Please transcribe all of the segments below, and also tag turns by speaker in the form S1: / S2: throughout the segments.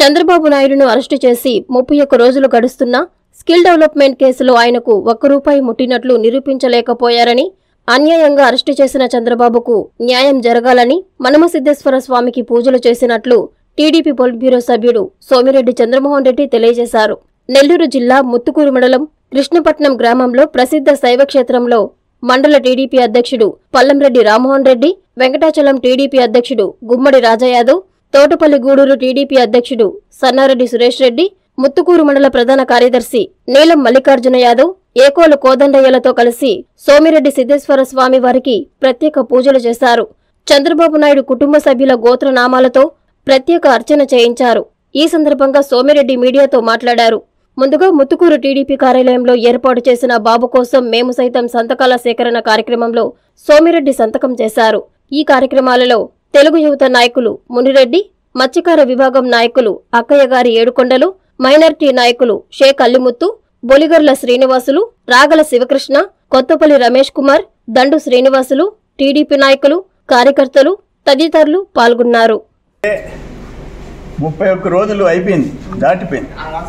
S1: Chandrababu నాయుడును arrest చేసి ముప్పై ఒక్క రోజులు గడుస్తున్నా స్కిల్ డెవలప్మెంట్ కేసులో ఆయనకు ఒక్క రూపాయి ముట్టినట్లు నిరూపించలేకపోయారని అన్యాయంగా అరెస్టు చేసిన చంద్రబాబుకు న్యాయం జరగాలని మనమసిద్ధేశ్వర స్వామికి పూజలు చేసినట్లు టీడీపీ పొలిట్ బ్యూరో సభ్యుడు సోమిరెడ్డి చంద్రమోహన్ రెడ్డి తెలియజేశారు నెల్లూరు జిల్లా ముత్తుకూరు మండలం కృష్ణపట్నం గ్రామంలో ప్రసిద్ధ శైవ క్షేత్రంలో మండల టీడీపీ అధ్యక్షుడు పల్లంరెడ్డి రామ్మోహన్ రెడ్డి వెంకటాచలం టీడీపీ అధ్యక్షుడు గుమ్మడి రాజాయాదవ్ తోటపల్లి గూడూరు టీడీపీ అధ్యక్షుడు సన్నారెడ్డి సురేష్ రెడ్డి ముత్తుకూరు మండల ప్రధాన కార్యదర్శి నీలం మల్లికార్జున యాదవ్ ఏకోలు కోదండయ్యలతో కలిసి సోమిరెడ్డి సిద్ధేశ్వర స్వామి వారికి ప్రత్యేక పూజలు చేశారు చంద్రబాబు నాయుడు కుటుంబ సభ్యుల గోత్రనామాలతో ప్రత్యేక అర్చన చేయించారు ఈ సందర్భంగా సోమిరెడ్డి మీడియాతో మాట్లాడారు ముందుగా ముత్తుకూరు టీడీపీ కార్యాలయంలో ఏర్పాటు చేసిన బాబు కోసం మేము సైతం సంతకాల సేకరణ కార్యక్రమంలో సోమిరెడ్డి సంతకం చేశారు ఈ కార్యక్రమాలలో తెలుగు యువత నాయకులు మునిరెడ్డి మత్స్యకార విభాగం నాయకులు అక్కయ్య గారి ఏడుకొండలు మైనార్టీ నాయకులు షేక్ అల్లిముత్తు బొలిగర్ల శ్రీనివాసులు రాగల శివకృష్ణ కొత్తపల్లి రమేష్ కుమార్ దండు శ్రీనివాసులు టీడీపీ నాయకులు కార్యకర్తలు తదితరులు పాల్గొన్నారు
S2: ముప్పై ఒక్క రోజులు అయిపోయింది దాటిపోయింది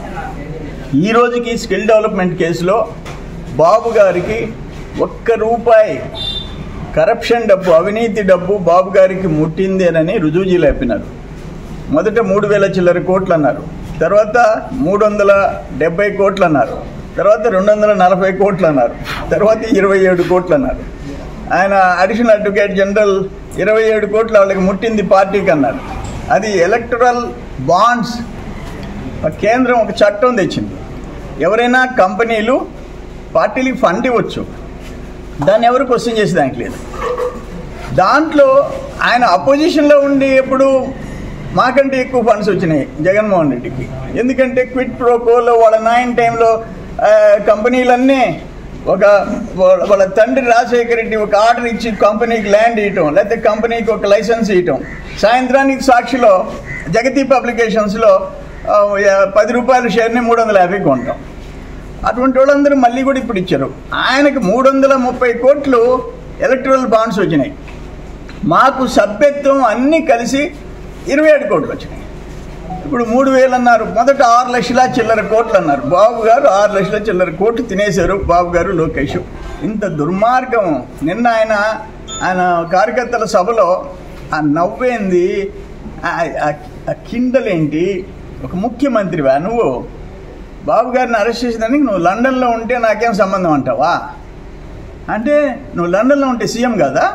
S2: ఈ రోజుకి స్కిల్ డెవలప్మెంట్ కేసులో బాబు గారికి ఒక్క రూపాయి కరప్షన్ డబ్బు అవినీతి డబ్బు బాబు గారికి ముట్టిందేనని రుజువు లేపినారు మొదట మూడు వేల చిల్లర కోట్లు అన్నారు తర్వాత మూడు వందల డెబ్బై కోట్లు అన్నారు తర్వాత రెండు వందల నలభై కోట్లు అన్నారు తర్వాత ఇరవై ఏడు కోట్లు అన్నారు ఆయన అడిషనల్ అడ్వకేట్ జనరల్ ఇరవై ఏడు కోట్లు వాళ్ళకి ముట్టింది పార్టీకి అన్నారు అది ఎలక్టరల్ బాండ్స్ కేంద్రం ఒక చట్టం తెచ్చింది ఎవరైనా కంపెనీలు పార్టీలకు ఫండ్ ఇవ్వచ్చు దాన్ని ఎవరు క్వశ్చన్ చేసేదానికి లేదు దాంట్లో ఆయన అపోజిషన్లో ఉండి ఎప్పుడు మాకంటే ఎక్కువ ఫండ్స్ వచ్చినాయి జగన్మోహన్ రెడ్డికి ఎందుకంటే క్విట్ ప్రోకోలో వాళ్ళ నాయన టైంలో ఆ, కంపెనీలన్నీ ఒక వాళ్ళ- వాళ్ళ తండ్రి రాజశేఖర రెడ్డి ఒక ఆర్డర్ ఇచ్చి కంపెనీకి ల్యాండ్ ఇవ్వటం లేకపోతే కంపెనీకి ఒక లైసెన్స్ ఇవ్వటం సాయంత్రానికి సాక్షిలో జగతి పబ్లికేషన్స్లో ఆ, యా- పది రూపాయల షేర్ని మూడు వందల యాభై కొంటాం అటువంటి వాళ్ళందరూ మళ్ళీ కూడా ఇప్పుడు ఇచ్చారు ఆయనకు మూడు వందల ముప్పై కోట్లు ఎలక్ట్రల్ బాండ్స్ వచ్చినాయి మాకు సభ్యత్వం అన్నీ కలిసి ఇరవై ఏడు కోట్లు వచ్చినాయి ఇప్పుడు మూడు వేలు అన్నారు మొదట ఆరు లక్షల చిల్లర కోట్లు అన్నారు బాబు గారు ఆరు లక్షల చిల్లర కోట్లు తినేశారు బాబు గారు లోకేష్ ఇంత దుర్మార్గం నిన్న ఆయన ఆయన కార్యకర్తల సభలో ఆ నవ్వేంది ఆ- ఆ- ఆ కిండలేంటి ఒక ముఖ్యమంత్రివా నువ్వు బాబు గారిని అరెస్ట్ చేసేదానికి నువ్వు లండన్లో ఉంటే నాకేం సంబంధం అంటావా అంటే నువ్వు లండన్లో ఉంటే సీఎం కదా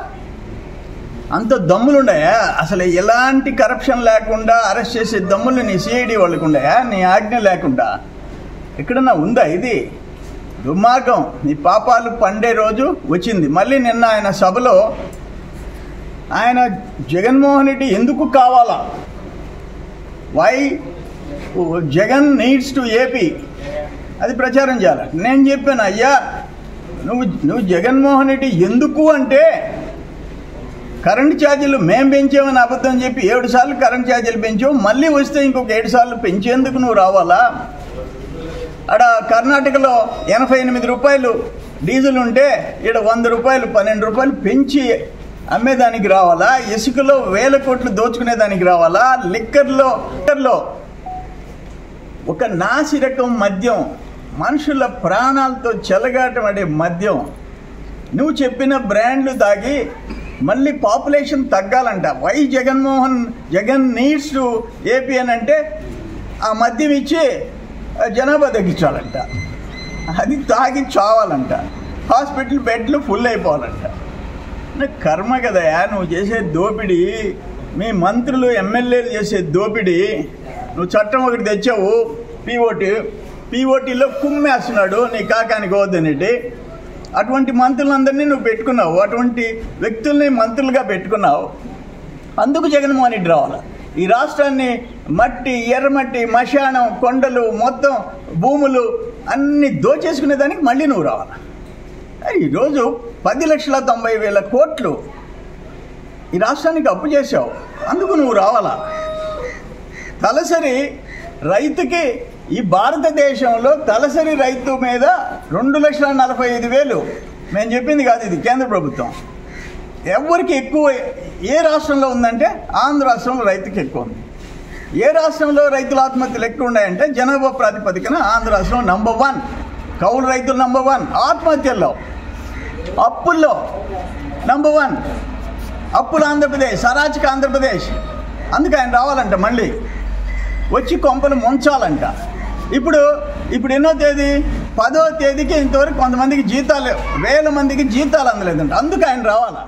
S2: అంత దమ్ములుండాయా అసలు ఎలాంటి కరప్షన్ లేకుండా అరెస్ట్ చేసే దమ్ములు నీ సిఐడి వాళ్ళకు ఉండాయా నీ ఆజ్ఞ లేకుండా ఎక్కడన్నా ఉందా ఇది దుర్మార్గం నీ పాపాలు పండే రోజు వచ్చింది మళ్ళీ నిన్న ఆయన సభలో ఆయన జగన్మోహన్ రెడ్డి ఎందుకు కావాలా why Jagan needs to AP అది ప్రచారం చేయాలి నేను చెప్పాను అయ్యా నువ్వు నువ్వు జగన్మోహన్ రెడ్డి ఎందుకు అంటే కరెంట్ ఛార్జీలు మేం పెంచామని అబద్ధం చెప్పి ఏడు సార్లు కరెంట్ ఛార్జీలు పెంచావు మళ్ళీ వస్తే ఇంకొక ఏడు సార్లు పెంచేందుకు నువ్వు రావాలా అక్కడ కర్ణాటకలో ఎనభై ఎనిమిది రూపాయలు డీజిల్ ఉంటే ఇక్కడ వంద రూపాయలు పన్నెండు రూపాయలు పెంచి అమ్మేదానికి రావాలా ఇసుకలో వేల కోట్లు దోచుకునేదానికి రావాలా లిక్కర్లో లిక్కర్లో ఒక నాసి రకం మద్యం మనుషుల ప్రాణాలతో చెలగాటమడే మద్యం నువ్వు చెప్పిన బ్రాండ్లు తాగి మళ్ళీ పాపులేషన్ తగ్గాలంట why Jaganmohan Jagan needs to AP అని అంటే ఆ మద్యం ఇచ్చి ఆ జనాభా తగ్గించాలంట అది తాగి చావాలంట హాస్పిటల్ బెడ్లు ఫుల్ అయిపోవాలంట నా కర్మ కదయా నువ్వు చేసే దోపిడీ మీ మంత్రులు ఎమ్మెల్యేలు చేసే దోపిడీ నువ్వు చట్టం ఒకటి తెచ్చావు పీఓటీ పీఓటీలో కుమ్మేస్తున్నాడు నీ కాకానికి వద్దనేటి అటువంటి మంత్రులందరినీ నువ్వు పెట్టుకున్నావు అటువంటి వ్యక్తుల్ని మంత్రులుగా పెట్టుకున్నావు అందుకు జగన్మోహన్ రెడ్డి రావాలి ఈ రాష్ట్రాన్ని మట్టి ఎర్రమట్టి మశానం కొండలు మొత్తం భూములు అన్ని దోచేసుకునే దానికి మళ్ళీ నువ్వు రావాలి అరే ఈరోజు పది లక్షల తొంభై వేల కోట్లు ఈ రాష్ట్రానికి అప్పు చేశావు అందుకు నువ్వు రావాలా తలసరి రైతుకి ఈ భారతదేశంలో తలసరి రైతు మీద రెండు లక్షల నలభై ఐదు వేలు మేము చెప్పింది కాదు ఇది కేంద్ర ప్రభుత్వం ఎవరికి ఎక్కువ ఏ రాష్ట్రంలో ఉందంటే ఆంధ్ర రాష్ట్రంలో రైతుకి ఎక్కువ ఉంది ఏ రాష్ట్రంలో రైతుల ఆత్మహత్యలు ఎక్కువ ఉన్నాయంటే జనాభా ప్రాతిపదికన ఆంధ్ర రాష్ట్రం నంబర్ వన్ కౌలు రైతులు నంబర్ వన్ ఆత్మహత్యల్లో అప్పుల్లో నంబర్ వన్ అప్పులు ఆంధ్రప్రదేశ్ అరాచక ఆంధ్రప్రదేశ్ అందుకే ఆయన రావాలంట మళ్ళీ వచ్చి కొంపలు ముంచాలంట ఇప్పుడు ఇప్పుడు ఎన్నో తేదీ పదో తేదీకి ఇంతవరకు కొంతమందికి జీతాలు వేల మందికి జీతాలు అందలేదంట అందుకు ఆయన రావాలా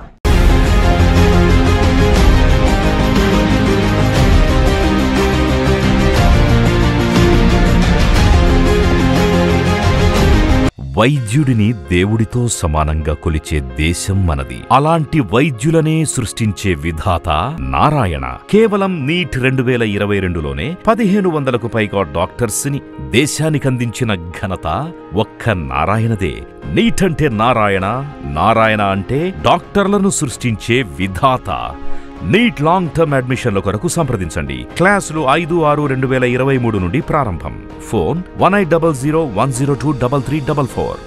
S3: వైద్యుడిని దేవుడితో సమానంగా కొలిచే దేశం మనది అలాంటి వైద్యులనే సృష్టించే విధాత నారాయణ కేవలం నీట్ రెండు వేల ఇరవై రెండులోనే పదిహేను వందలకు పైగా డాక్టర్స్ ని దేశానికందించిన ఘనత ఒక్క నారాయణదే నీట్ అంటే నారాయణ నారాయణ అంటే డాక్టర్లను సృష్టించే విధాత నీట్ లాంగ్ టర్మ్ అడ్మిషన్ల కొరకు సంప్రదించండి క్లాసులు ఐదు ఆరు రెండు వేల ఇరవై మూడు నుండి ప్రారంభం phone one eight double zero one zero two double three double four